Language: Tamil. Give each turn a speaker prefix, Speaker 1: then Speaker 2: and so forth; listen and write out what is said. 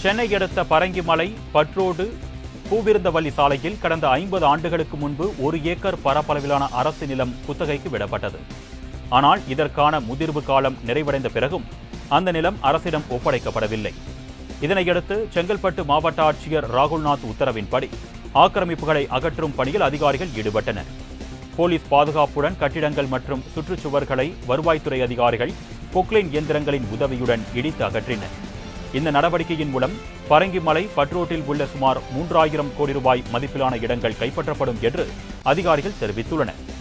Speaker 1: சென்னை அடுத்த பரங்கிமலை பட்ரோடு பூவிருந்தவல்லி சாலையில் கடந்த ஐம்பது ஆண்டுகளுக்கு முன்பு ஒரு ஏக்கர் பரப்பளவிலான அரசு நிலம் குத்தகைக்கு விடப்பட்டது ஆனால் இதற்கான முதிர்வு காலம் நிறைவடைந்த பிறகும் அந்த நிலம் அரசிடம் ஒப்படைக்கப்படவில்லை இதனையடுத்து செங்கல்பட்டு மாவட்ட ஆட்சியர் ராகுல்நாத் உத்தரவின்படி ஆக்கிரமிப்புகளை அகற்றும் பணியில் அதிகாரிகள் ஈடுபட்டனர் போலீஸ் பாதுகாப்புடன் கட்டிடங்கள் மற்றும் சுற்றுச்சுவர்களை வருவாய்த்துறை அதிகாரிகள் பொக்லைன் இயந்திரங்களின் உதவியுடன் இடித்து அகற்றினர் இந்த நடவடிக்கையின் மூலம் பரங்கிமலை பட்ரோட்டில் உள்ள சுமார் மூன்றாயிரம் கோடி ரூபாய் மதிப்பிலான இடங்கள் கைப்பற்றப்படும் என்று அதிகாரிகள் தெரிவித்துள்ளனர்